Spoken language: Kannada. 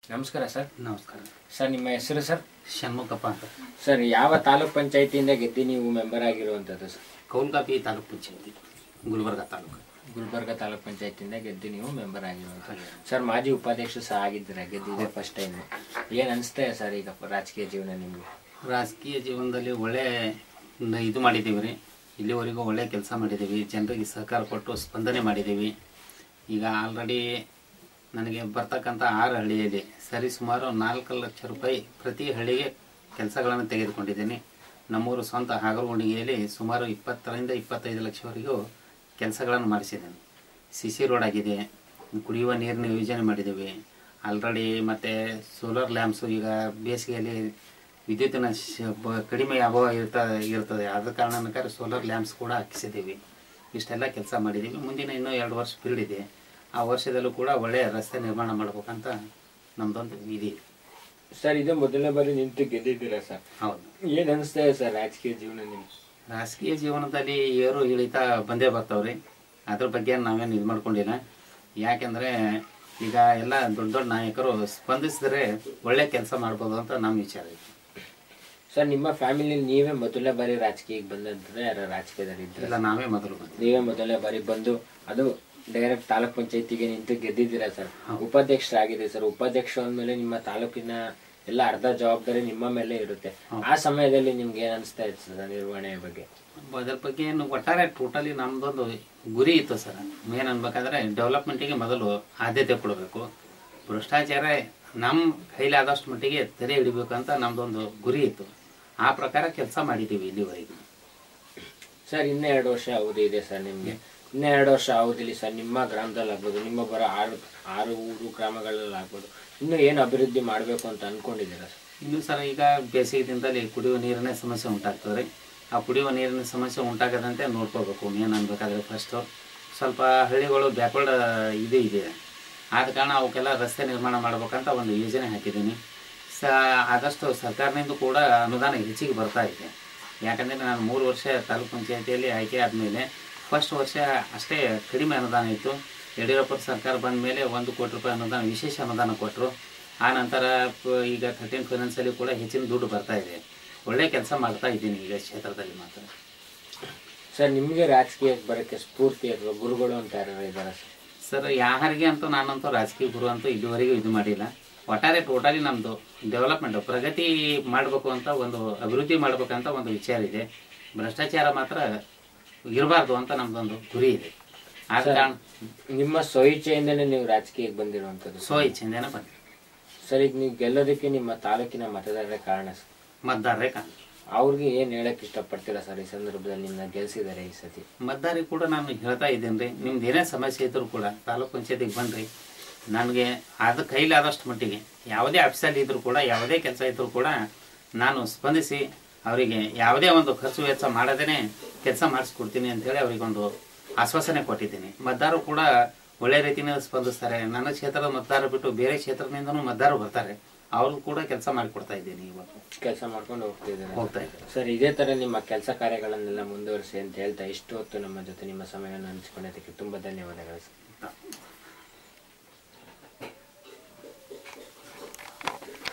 ನಮಸ್ಕಾರ ಸರ್ ನಮಸ್ಕಾರ ಸರ್ ನಿಮ್ಮ ಹೆಸರು ಸರ್ ಷಣ್ಮುಖಪ್ಪ ಅಂತ ಸರ್ ಯಾವ ತಾಲೂಕ್ ಪಂಚಾಯತಿಯಿಂದ ಗೆದ್ದು ನೀವು ಮೆಂಬರ್ ಆಗಿರುವಂಥದ್ದು ಸರ್ ಕೌಲ್ಗಾಪಿ ತಾಲೂಕು ಪಂಚಾಯತಿ ಗುಲ್ಬರ್ಗ ತಾಲೂಕು ಗುಲ್ಬರ್ಗ ತಾಲೂಕ್ ಪಂಚಾಯತಿಯಿಂದ ಗೆದ್ದು ನೀವು ಮೆಂಬರ್ ಆಗಿರುವಂಥದ್ದು ಸರ್ ಮಾಜಿ ಉಪಾಧ್ಯಕ್ಷರು ಸಹ ಆಗಿದ್ದೀರಾ ಗೆದ್ದಿದೆ ಫಸ್ಟ್ ಟೈಮ್ ಏನು ಅನಿಸ್ತಾ ಸರ್ ಈಗ ರಾಜಕೀಯ ಜೀವನ ನಿಮಗೆ ರಾಜಕೀಯ ಜೀವನದಲ್ಲಿ ಒಳ್ಳೆ ನ- ಇದು ಮಾಡಿದ್ದೀವಿ ರೀ ಇಲ್ಲಿವರೆಗೂ ಒಳ್ಳೆ ಕೆಲಸ ಮಾಡಿದ್ದೀವಿ ಜನರಿಗೆ ಸಹಕಾರ ಕೊಟ್ಟು ಸ್ಪಂದನೆ ಮಾಡಿದ್ದೀವಿ ಈಗ ಆಲ್ರೆಡಿ ನನಗೆ ಬರ್ತಕ್ಕಂಥ ಆರು ಹಳ್ಳಿಯಲ್ಲಿ ಸರಿ ಸುಮಾರು ನಾಲ್ಕು ಲಕ್ಷ ರೂಪಾಯಿ ಪ್ರತಿ ಹಳ್ಳಿಗೆ ಕೆಲಸಗಳನ್ನು ತೆಗೆದುಕೊಂಡಿದ್ದೀನಿ ನಮ್ಮೂರು ಸ್ವಂತ ಹಾಗರಗುಂಡಿಗೆಯಲ್ಲಿ ಸುಮಾರು ಇಪ್ಪತ್ತರಿಂದ ಇಪ್ಪತ್ತೈದು ಲಕ್ಷವರೆಗೂ ಕೆಲಸಗಳನ್ನು ಮಾಡಿಸಿದ್ದೇನೆ ಸಿ ಸಿ ರೋಡ್ ಆಗಿದೆ ಕುಡಿಯುವ ನೀರಿನ ಯೋಜನೆ ಮಾಡಿದ್ದೀವಿ ಆಲ್ರೆಡಿ ಮತ್ತು ಸೋಲಾರ್ ಲ್ಯಾಂಪ್ಸು ಈಗ ಬೇಸಿಗೆಯಲ್ಲಿ ವಿದ್ಯುತ್ತಿನ ಶ- ಬ- ಕಡಿಮೆ ಅಭಾವ ಇರ್ತಾ ಇರ್ತದೆ ಆದ ಕಾರಣಕ್ಕಾರ ಸೋಲಾರ್ ಲ್ಯಾಂಪ್ಸ್ ಕೂಡ ಹಾಕಿಸಿದ್ದೀವಿ ಇಷ್ಟೆಲ್ಲ ಕೆಲಸ ಮಾಡಿದ್ದೀವಿ ಮುಂದಿನ ಇನ್ನೂ ಎರಡು ವರ್ಷ ಪೀರಿಯಡ್ ಇದೆ ಆ ವರ್ಷದಲ್ಲೂ ಕೂಡ ಒಳ್ಳೆಯ ರಸ್ತೆ ನಿರ್ಮಾಣ ಮಾಡ್ಬೇಕಂತ ನಮ್ಮದೊಂದು ಇದೆ ಸರ್ ಇದು ಮೊದಲನೇ ಬಾರಿ ನಿಂತು ಗೆದ್ದಿದ್ದೀರಾ ಸರ್ ಹೌದು ಏನು ಅನಿಸ್ತಾ ಇದೆ ಸರ್ ರಾಜಕೀಯ ಜೀವನ ನಿಮ್ಗೆ ರಾಜಕೀಯ ಜೀವನದಲ್ಲಿ ಏರು ಇಳಿತ ಬಂದೇ ಬರ್ತಾವ್ರಿ ಅದ್ರ ಬಗ್ಗೆ ನಾವೇನು ಇದು ಮಾಡ್ಕೊಂಡಿಲ್ಲ ಯಾಕೆಂದರೆ ಈಗ ಎಲ್ಲ ದೊಡ್ಡ ದೊಡ್ಡ ನಾಯಕರು ಸ್ಪಂದಿಸಿದ್ರೆ ಒಳ್ಳೆ ಕೆಲಸ ಮಾಡ್ಬೋದು ಅಂತ ನಮ್ಮ ವಿಚಾರ ಇದೆ ಸರ್ ನಿಮ್ಮ ಫ್ಯಾಮಿಲಿ ನೀವೇ ಮೊದಲನೇ ಬಾರಿ ರಾಜಕೀಯಕ್ಕೆ ಬಂದಂತಂದ್ರೆ ಯಾರು ರಾಜಕೀಯದಲ್ಲಿ ಇದ್ರ ಇಲ್ಲ ನಾವೇ ಮೊದಲು ಬಂದ್ವಿ ನೀವೇ ಮೊದಲನೇ ಬಾರಿ ಬಂದು ಅದು ಡೈರೆಕ್ಟ್ ತಾಲೂಕ್ ಪಂಚಾಯತಿಗೆ ನಿಂತು ಗೆದ್ದಿದ್ದೀರಾ ಸರ್ ಉಪಾಧ್ಯಕ್ಷರಾಗಿದೆ ಸರ್ ಉಪಾಧ್ಯಕ್ಷ ಅಂದ್ಮೇಲೆ ನಿಮ್ಮ ತಾಲೂಕಿನ ಎಲ್ಲ ಅರ್ಧ ಜವಾಬ್ದಾರಿ ನಿಮ್ಮ ಮೇಲೆ ಇರುತ್ತೆ ಆ ಸಮಯದಲ್ಲಿ ನಿಮ್ಗೆ ಏನ್ ಅನಿಸ್ತಾ ಇತ್ತು ಸರ್ ನಿರ್ವಹಣೆ ಬಗ್ಗೆ ಅದ್ರ ಬಗ್ಗೆ ಏನು ಒಟ್ಟಾರೆ ಟೋಟಲಿ ನಮ್ದೊಂದು ಗುರಿ ಇತ್ತು ಸರ್ ಮೇನ್ ಅನ್ಬೇಕಾದ್ರೆ ಡೆವಲಪ್ಮೆಂಟಿಗೆ ಮೊದಲು ಆದ್ಯತೆ ಕೊಡಬೇಕು ಭ್ರಷ್ಟಾಚಾರ ನಮ್ಮ ಕೈಲಾದಷ್ಟು ಮಟ್ಟಿಗೆ ತೆರೆ ಹಿಡಿಬೇಕು ಅಂತ ನಮ್ದೊಂದು ಗುರಿ ಇತ್ತು ಆ ಪ್ರಕಾರ ಕೆಲಸ ಮಾಡಿದ್ದೀವಿ ಇಲ್ಲಿವರೆಗೂ ಸರ್ ಇನ್ನೆರಡು ವರ್ಷ ಅವಧಿ ಇದೆ ಸರ್ ನಿಮ್ಗೆ ಇನ್ನೆರಡು ವರ್ಷ ಅವಧಿಲಿ ಸರ್ ನಿಮ್ಮ ಗ್ರಾಮದಲ್ಲಿ ಆಗ್ಬೋದು ನಿಮ್ಮ ಬರೋ ಆರು ಆರು ಊರು ಗ್ರಾಮಗಳಲ್ಲಿ ಆಗ್ಬೋದು ಇನ್ನು ಏನು ಅಭಿವೃದ್ಧಿ ಮಾಡಬೇಕು ಅಂತ ಅನ್ಕೊಂಡಿದ್ದೀರಾ ಸರ್ ಇನ್ನು ಸರ್ ಈಗ ಬೇಸಿಗೆ ದಿನದಲ್ಲಿ ಕುಡಿಯುವ ನೀರಿನ ಸಮಸ್ಯೆ ಉಂಟಾಗ್ತದೆ ಆ ಕುಡಿಯುವ ನೀರಿನ ಸಮಸ್ಯೆ ಉಂಟಾಗದಂತೆ ನೋಡ್ಕೋಬೇಕು ಏನು ಅನ್ಬೇಕಾದ್ರೆ ಫಸ್ಟು ಸ್ವಲ್ಪ ಹಳ್ಳಿಗಳು ಬ್ಯಾಕ್ವರ್ಡ್ ಇದು ಇದೆ ಆದ ಕಾರಣ ಅವಕ್ಕೆಲ್ಲ ರಸ್ತೆ ನಿರ್ಮಾಣ ಮಾಡ್ಬೇಕಂತ ಒಂದು ಯೋಜನೆ ಹಾಕಿದ್ದೀನಿ ಸ ಆದಷ್ಟು ಸರ್ಕಾರದಿಂದ ಕೂಡ ಅನುದಾನ ಹೆಚ್ಚಿಗೆ ಬರ್ತಾ ಇದೆ ಯಾಕಂದರೆ ನಾನು ಮೂರು ವರ್ಷ ತಾಲೂಕು ಪಂಚಾಯತಿಯಲ್ಲಿ ಆಯ್ಕೆ ಆದಮೇಲೆ ಫಸ್ಟ್ ವರ್ಷ ಅಷ್ಟೇ ಕಡಿಮೆ ಅನುದಾನ ಇತ್ತು ಯಡಿಯೂರಪ್ಪ ಸರ್ಕಾರ ಬಂದ ಮೇಲೆ ಒಂದು ಕೋಟಿ ರೂಪಾಯಿ ಅನುದಾನ ವಿಶೇಷ ಅನುದಾನ ಕೊಟ್ಟರು ಆ ನಂತರ ಪ- ಈಗ ಥರ್ಟೀನ್ ಫೈನಾನ್ಸಲ್ಲಿ ಕೂಡ ಹೆಚ್ಚಿನ ದುಡ್ಡು ಬರ್ತಾ ಇದೆ ಒಳ್ಳೆ ಕೆಲಸ ಮಾಡ್ತಾ ಇದ್ದೀನಿ ಈಗ ಕ್ಷೇತ್ರದಲ್ಲಿ ಮಾತ್ರ ಸರ್ ನಿಮಗೆ ರಾಜಕೀಯಕ್ಕೆ ಬರೋಕ್ಕೆ ಸ್ಫೂರ್ತಿ ಅಥವಾ ಗುರುಗಳು ಅಂತ ಯಾರು ಇದ್ದಾರೆ ಸರ್ ಸರ್ ಯಾರಿಗೆ ಅಂತೂ ನಾನಂತೂ ರಾಜಕೀಯ ಗುರು ಅಂತೂ ಇದುವರೆಗೂ ಇದು ಮಾಡಿಲ್ಲ ಒಟ್ಟಾರೆ ಟೋಟಲಿ ನಮ್ಮದು ಡೆವಲಪ್ಮೆಂಟ್ ಪ್ರಗತಿ ಮಾಡಬೇಕು ಅಂತ ಒಂದು ಅಭಿವೃದ್ಧಿ ಮಾಡ್ಬೇಕಂತ ಒಂದು ವಿಚಾರ ಇದೆ ಭ್ರಷ್ಟಾಚಾರ ಮಾತ್ರ ಇರಬಾರ್ದು ಅಂತ ನಮ್ದೊಂದು ಗುರಿ ಇದೆ ಆದ ಕಾರಣ ನಿಮ್ಮ ಸ್ವಇಚ್ಛೆಯಿಂದನೇ ನೀವು ರಾಜಕೀಯಕ್ಕೆ ಬಂದಿರುವಂಥದ್ದು ಸೊ ಇಚ್ಛೆಯಿಂದೇನೆ ಬಂದೆ ಸರ್ ಈಗ ನೀವು ಗೆಲ್ಲೋದಕ್ಕೆ ನಿಮ್ಮ ತಾಲೂಕಿನ ಮತದಾರರೇ ಕಾರಣ ಸರ್ ಮತದಾರರೇ ಕಾರಣ ಅವ್ರಿಗೆ ಏನ್ ಹೇಳಕ್ ಇಷ್ಟಪಡ್ತೀರಾ ಸರ್ ಈ ಸಂದರ್ಭದಲ್ಲಿ ನಿಮ್ಮನ್ನ ಗೆಲ್ಸಿದ್ದಾರೆ ಈ ಸತಿ ಮತದಾರಿಗೆ ಕೂಡ ನಾನು ಹೇಳ್ತಾ ಇದ್ದೇನೆ ರೀ ನಿಮ್ದು ಏನೇ ಸಮಸ್ಯೆ ಇದ್ದರೂ ಕೂಡ ತಾಲೂಕ್ ಪಂಚಾಯತಿಗೆ ಬನ್ನಿರಿ ನನಗೆ ಅದು ಕೈಲಾದಷ್ಟು ಮಟ್ಟಿಗೆ ಯಾವುದೇ ಆಫೀಸಲ್ಲಿ ಇದ್ದರೂ ಕೂಡ ಯಾವುದೇ ಕೆಲಸ ಇದ್ದರೂ ಕೂಡ ನಾನು ಸ್ಪಂದಿಸಿ ಅವರಿಗೆ ಯಾವುದೇ ಒಂದು ಖರ್ಚು ವೆಚ್ಚ ಮಾಡದೇನೆ ಕೆಲಸ ಮಾಡಿಸ್ಕೊಡ್ತೀನಿ ಅಂತೇಳಿ ಅವರಿಗೊಂದು ಆಶ್ವಾಸನೆ ಕೊಟ್ಟಿದ್ದೀನಿ ಮತದಾರರು ಕೂಡ ಒಳ್ಳೆ ರೀತಿಯಿಂದ ಸ್ಪಂದಿಸ್ತಾರೆ ನನ್ನ ಕ್ಷೇತ್ರದ ಮತದಾರ ಬಿಟ್ಟು ಬೇರೆ ಕ್ಷೇತ್ರದಿಂದನೂ ಮತದಾರರು ಬರ್ತಾರೆ ಅವ್ರಿಗೂ ಕೂಡ ಕೆಲಸ ಮಾಡಿಕೊಡ್ತಾ ಇದ್ದೀನಿ ಇವತ್ತು ಕೆಲಸ ಮಾಡ್ಕೊಂಡು ಹೋಗ್ತಿದ್ದಾರೆ ಹೋಗ್ತಾ ಇದ್ದಾರೆ ಸರ್ ಇದೇ ತರ ನಿಮ್ಮ ಕೆಲಸ ಕಾರ್ಯಗಳನ್ನೆಲ್ಲ ಮುಂದುವರಿಸಿ ಅಂತ ಹೇಳ್ತಾ ಇಷ್ಟು ಹೊತ್ತು ನಮ್ಮ ಜೊತೆ ನಿಮ್ಮ ಸಮಯವನ್ನು ಹಂಚಿಕೊಂಡಿದ್ದಕ್ಕೆ ತುಂಬಾ ಧನ್ಯವಾದಗಳು ಸರ್